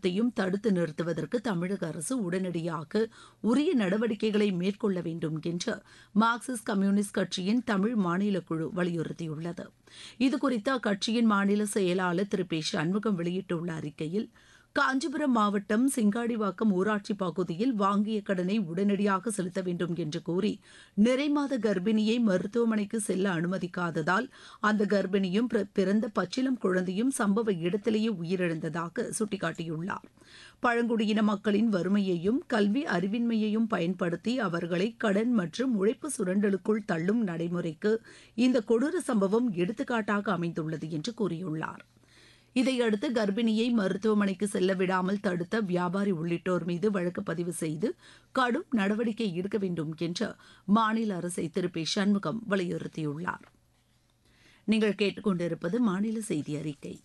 அனைத்தையும் தடுத்து நிறுத்துவதற்கு தமிழக அரசு உடனடியாக உரிய நடவடிக்கைகளை மேற்கொள்ள வேண்டும் என்று மார்க்சிஸ்ட் கம்யூனிஸ்ட் கட்சியின் தமிழ் மாநில குழு வலியுறுத்தியுள்ளது இதுகுறித்து அக்கட்சியின் மாநில செயலாளர் திரு பே சண்முகம் வெளியிட்டுள்ள அறிக்கையில் காஞ்சிபுரம் மாவட்டம் சிங்காடிவாக்கம் ஊராட்சி பகுதியில் வாங்கிய கடனை உடனடியாக செலுத்த வேண்டும் என்று கூறி நிறைமாத கர்ப்பிணியை மருத்துவமனைக்கு செல்ல அனுமதிக்காததால் அந்த கர்ப்பிணியும் பிறந்த பச்சிலம் குழந்தையும் சம்பவ இடத்திலேயே உயிரிழந்ததாக சுட்டிக்காட்டியுள்ளார் பழங்குடியின மக்களின் வறுமையையும் கல்வி அறிவின்மையையும் பயன்படுத்தி அவர்களை கடன் மற்றும் உழைப்பு சுரண்டலுக்குள் தள்ளும் நடைமுறைக்கு இந்த கொடூர சம்பவம் எடுத்துக்காட்டாக அமைந்துள்ளது என்று கூறியுள்ளார் இதையடுத்து கர்ப்பிணியை மருத்துவமனைக்கு செல்ல விடாமல் தடுத்த வியாபாரி உள்ளிட்டோர் மீது வழக்கு பதிவு செய்து கடும் நடவடிக்கை எடுக்க வேண்டும் என்று மாநில அரசை திரு பி சண்முகம் வலியுறுத்தியுள்ளார் நீங்கள் கேட்டுக்கொண்டிருப்பது மாநில செய்தி அறிக்கை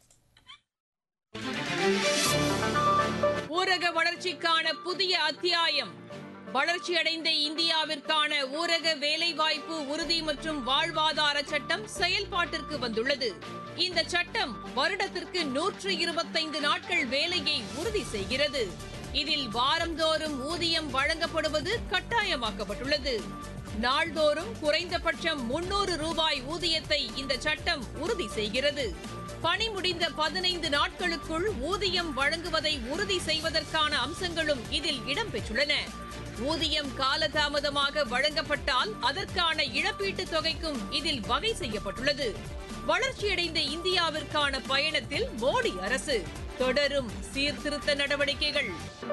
ஊரக வளர்ச்சிக்கான புதிய அத்தியாயம் வளர்ச்சியடைந்த இந்தியாவிற்கான ஊரக வேலைவாய்ப்பு உறுதி மற்றும் வாழ்வாதார சட்டம் செயல்பாட்டிற்கு வந்துள்ளது இந்த சட்டம் வருடத்திற்கு நூற்று இருபத்தைந்து நாட்கள் வேலையை உறுதி செய்கிறது இதில் வாரந்தோறும் ஊதியம் வழங்கப்படுவது கட்டாயமாக்கப்பட்டுள்ளது நாள்தோறும் குறைந்தபட்சம் முன்னூறு ரூபாய் ஊதியத்தை இந்த சட்டம் உறுதி செய்கிறது பணி முடிந்த பதினைந்து நாட்களுக்குள் ஊதியம் வழங்குவதை உறுதி செய்வதற்கான அம்சங்களும் இதில் இடம்பெற்றுள்ளன ஊதியம் காலதாமதமாக வழங்கப்பட்டால் அதற்கான இழப்பீட்டுத் தொகைக்கும் இதில் வகை செய்யப்பட்டுள்ளது வளர்ச்சியடைந்த இந்தியாவிற்கான பயணத்தில் மோடி அரசு தொடரும் சீர்திருத்த நடவடிக்கைகள்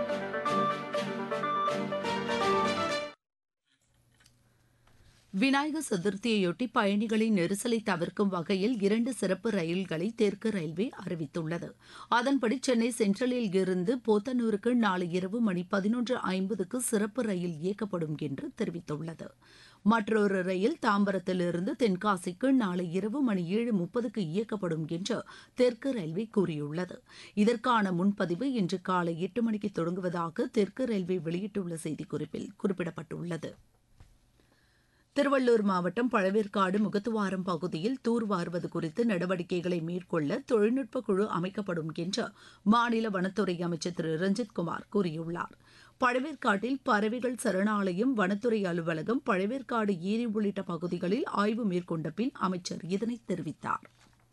விநாயகர் சதுர்த்தியையொட்டி பயணிகளின் நெரிசலை தவிர்க்கும் வகையில் இரண்டு சிறப்பு ரயில்களை தெற்கு ரயில்வே அறிவித்துள்ளது அதன்படி சென்னை சென்ட்ரலில் இருந்து போத்தனூருக்கு நாளை இரவு மணி பதினொன்று ஐம்பதுக்கு சிறப்பு ரயில் இயக்கப்படும் என்று தெரிவித்துள்ளது மற்றொரு ரயில் தாம்பரத்திலிருந்து தென்காசிக்கு நாளை இரவு மணி ஏழு முப்பதுக்கு இயக்கப்படும் என்று தெற்கு ரயில்வே கூறியுள்ளது இதற்கான முன்பதிவு இன்று காலை எட்டு மணிக்கு தொடங்குவதாக தெற்கு ரயில்வே வெளியிட்டுள்ள செய்திக்குறிப்பில் குறிப்பிடப்பட்டுள்ளது திருவள்ளூர் மாவட்டம் பழவேற்காடு முகத்துவாரம் பகுதியில் தூர்வாருவது குறித்து நடவடிக்கைகளை மேற்கொள்ள தொழில்நுட்ப குழு அமைக்கப்படும் என்று மாநில வனத்துறை அமைச்சர் திரு ரஞ்சித்குமார் கூறியுள்ளார் பழவேற்காட்டில் பறவைகள் சரணாலயம் வனத்துறை அலுவலகம் பழவேற்காடு ஏரி உள்ளிட்ட பகுதிகளில் ஆய்வு மேற்கொண்ட பின் அமைச்சர் இதனை தெரிவித்தார்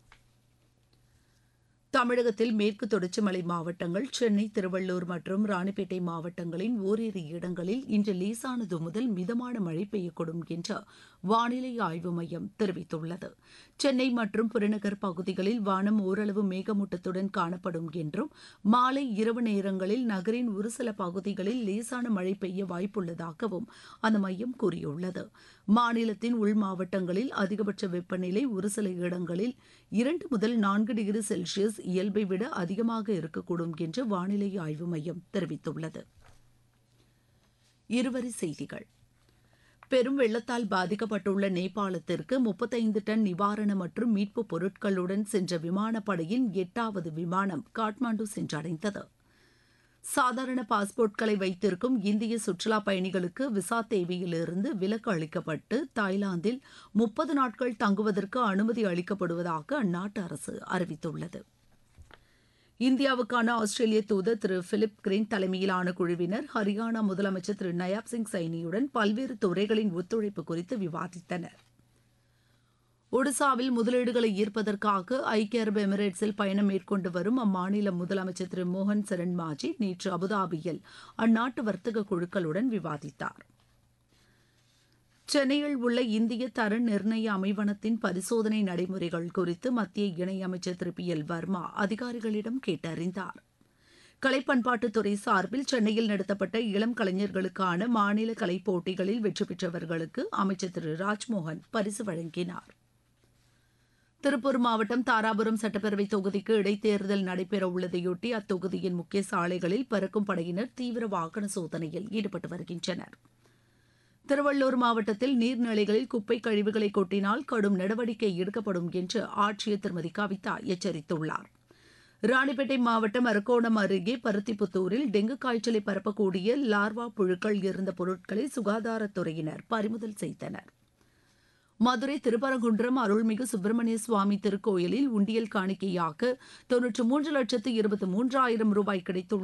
தமிழகத்தில் மேற்கு தொடர்ச்சி மலை மாவட்டங்கள் சென்னை திருவள்ளூர் மற்றும் ராணிப்பேட்டை மாவட்டங்களின் ஓரிரு இடங்களில் இன்று லேசானது முதல் மிதமான மழை பெய்யக்கூடும் என்று வானிலை ஆய்வு மையம் தெரிவித்துள்ளது சென்னை மற்றும் புறநகர் பகுதிகளில் வானம் ஓரளவு மேகமூட்டத்துடன் காணப்படும் என்றும் மாலை இரவு நேரங்களில் நகரின் ஒரு சில பகுதிகளில் லேசான மழை பெய்ய வாய்ப்புள்ளதாகவும் அந்த மையம் கூறியுள்ளது மாநிலத்தின் உள் மாவட்டங்களில் அதிகபட்ச வெப்பநிலை ஒரு சில இடங்களில் இரண்டு முதல் நான்கு டிகிரி செல்சியஸ் இயல்பை விட அதிகமாக இருக்கக்கூடும் என்று வானிலை ஆய்வு மையம் தெரிவித்துள்ளது இருவரி செய்திகள் பெரும் வெள்ளத்தால் பாதிக்கப்பட்டுள்ள நேபாளத்திற்கு முப்பத்தைந்து டன் நிவாரண மற்றும் மீட்பு பொருட்களுடன் சென்ற விமானப்படையின் எட்டாவது விமானம் காட்மாண்டு சென்றடைந்தது சாதாரண பாஸ்போர்ட்களை வைத்திருக்கும் இந்திய சுற்றுலா பயணிகளுக்கு விசா தேவையிலிருந்து விலக்கு அளிக்கப்பட்டு தாய்லாந்தில் முப்பது நாட்கள் தங்குவதற்கு அனுமதி அளிக்கப்படுவதாக அந்நாட்டு அரசு அறிவித்துள்ளது இந்தியாவுக்கான ஆஸ்திரேலிய தூதர் திரு பிலிப் கிரீன் தலைமையிலான குழுவினர் ஹரியானா முதலமைச்சர் திரு நயாப் சிங் சைனியுடன் பல்வேறு துறைகளின் ஒத்துழைப்பு குறித்து விவாதித்தனர் ஒடிசாவில் முதலீடுகளை ஈர்ப்பதற்காக ஐக்கிய அரபு எமிரேட்ஸில் பயணம் மேற்கொண்டு வரும் அம்மாநில முதலமைச்சர் திரு மோகன் சரண் மாஜி நேற்று அபுதாபியில் அந்நாட்டு வர்த்தக குழுக்களுடன் விவாதித்தார் சென்னையில் உள்ள இந்திய தர நிர்ணய அமைவனத்தின் பரிசோதனை நடைமுறைகள் குறித்து மத்திய இணையமைச்சர் திரு பி எல் வர்மா அதிகாரிகளிடம் கேட்டறிந்தார் கலைப்பண்பாட்டுத்துறை சார்பில் சென்னையில் நடத்தப்பட்ட இளம் கலைஞர்களுக்கான மாநில கலைப் போட்டிகளில் வெற்றி பெற்றவர்களுக்கு அமைச்சர் திரு ராஜ்மோகன் பரிசு வழங்கினார் திருப்பூர் மாவட்டம் தாராபுரம் சட்டப்பேரவை தொகுதிக்கு இடைத்தேர்தல் நடைபெறவுள்ளதையொட்டி அத்தொகுதியின் முக்கிய சாலைகளில் பறக்கும் படையினர் தீவிர வாகன சோதனையில் ஈடுபட்டு வருகின்றனர் திருவள்ளூர் மாவட்டத்தில் நீர்நிலைகளில் குப்பை கழிவுகளை கொட்டினால் கடும் நடவடிக்கை எடுக்கப்படும் என்று ஆட்சியர் திருமதி கவிதா எச்சரித்துள்ளார் ராணிப்பேட்டை மாவட்டம் அரக்கோணம் அருகே பருத்திப்புத்தூரில் டெங்கு காய்ச்சலை பரப்பக்கூடிய லார்வா புழுக்கள் இருந்த பொருட்களை சுகாதாரத்துறையினர் பறிமுதல் செய்தனர் மதுரை திருப்பரங்குன்றம் அருள்மிகு சுப்பிரமணிய சுவாமி திருக்கோயிலில் உண்டியல் காணிக்கையாக தொன்னூற்று மூன்று லட்சத்து இருபத்தி மூன்றாயிரம் ரூபாய் கிடைத்துள்ள